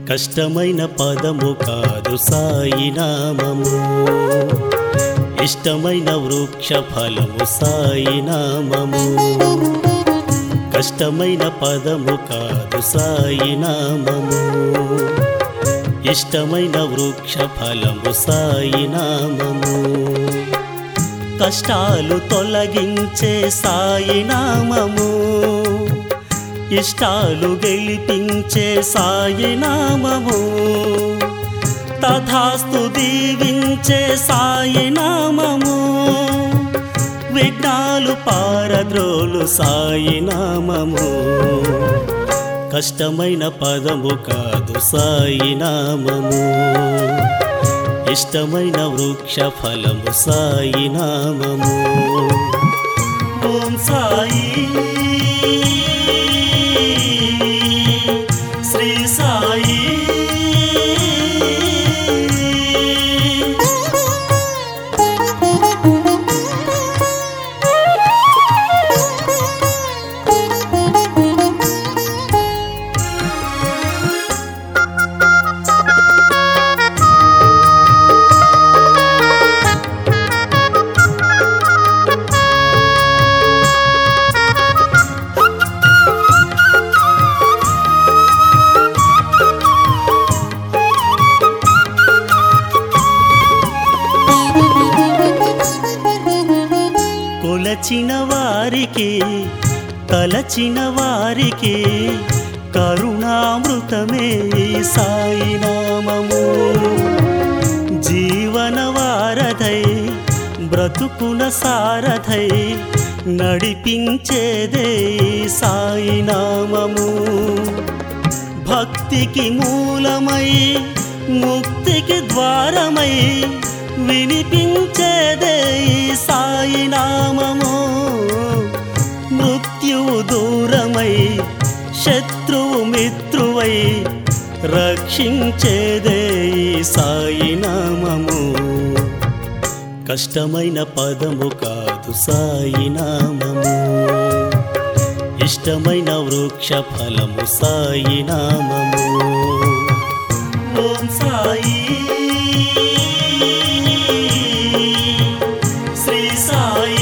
కష్టమైన పదము కాదు సాయి నామము ఇష్టమైన వృక్ష ఫలము సాయి నామము కష్టమైన పదము కాదు సాయి నామము ఇష్టమైన వృక్ష ఫలము సాయి నామము కష్టాలు తొలగించే సాయి నామము ఇష్టాలు గెలిపించే సాయి నామము తథాస్తు దీవించే సాయి నామము విఘ్నాలు పారద్రోలు సాయి నామము కష్టమైన పదము కాదు సాయి నామము ఇష్టమైన వృక్ష ఫలము సాయి నామము ఓం సాయి శ్రీ సాయి కొలచిన వారికి తలచిన వారికి కరుణామృతమే ఈ సాయి నామము జీవన వారధై బ్రతుకున సారథై నడిపించేదే ఈ సాయి నామము భక్తికి మూలమై ముక్తికి ద్వారమై వినిపించేదే ఈ సాయి నామము మృత్యువు దూరమై శత్రువు మిత్రువై రక్షించేదే ఈ సాయి నామము కష్టమైన పదము కాదు సాయి నామము ఇష్టమైన వృక్ష ఫలము సాయి నామము ఓం సాయి శ్రీ సాయి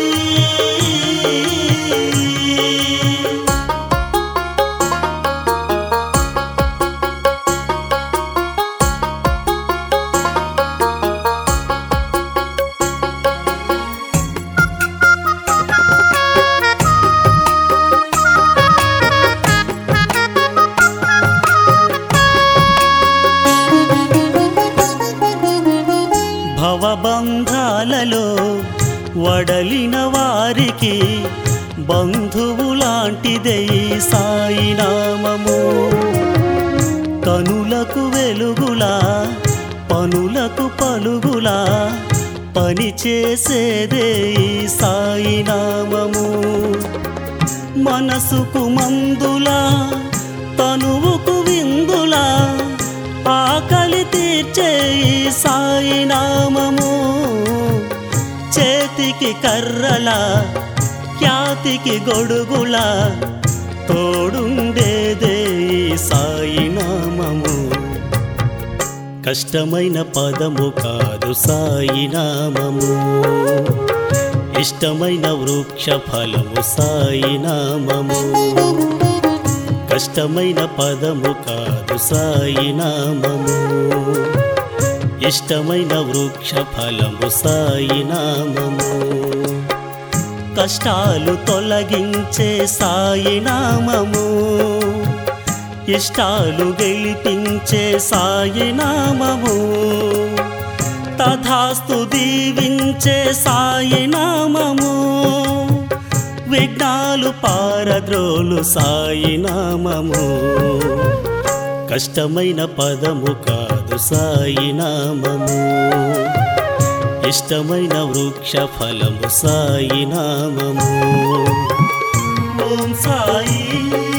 భవబంధాలలో వడలిన వారికి బంధువులాంటిదే ఈ సాయి నామము కనులకు వెలుగులా పనులకు పలుగులా పని చేసేదే ఈ సాయి నామము మనసుకు మందులా తనువుకు విందులా ఆకలి తీర్చే ఈ సాయి నామము చేతికి కర్రలా ఖ్యాతికి గొడుగులా తోడుండేదే ఈ సాయి నామము కష్టమైన పదము కాదు సాయి నామము ఇష్టమైన వృక్ష ఫలము సాయి నామము కష్టమైన పదము కాదు సాయి నామము ఇష్టమైన వృక్ష ఫలము సాయి నామము కష్టాలు తొలగించే సాయి నామము ఇష్టాలు గెలిపించే సాయి నామము తథాస్తు దీవించే సాయి నామము విఘ్నాలు పారద్రోలు సాయి నామము కష్టమైన పదము కాదు సాయి నామము ఇష్టమైన వృక్ష ఫలము సాయి నామము ఓం సాయి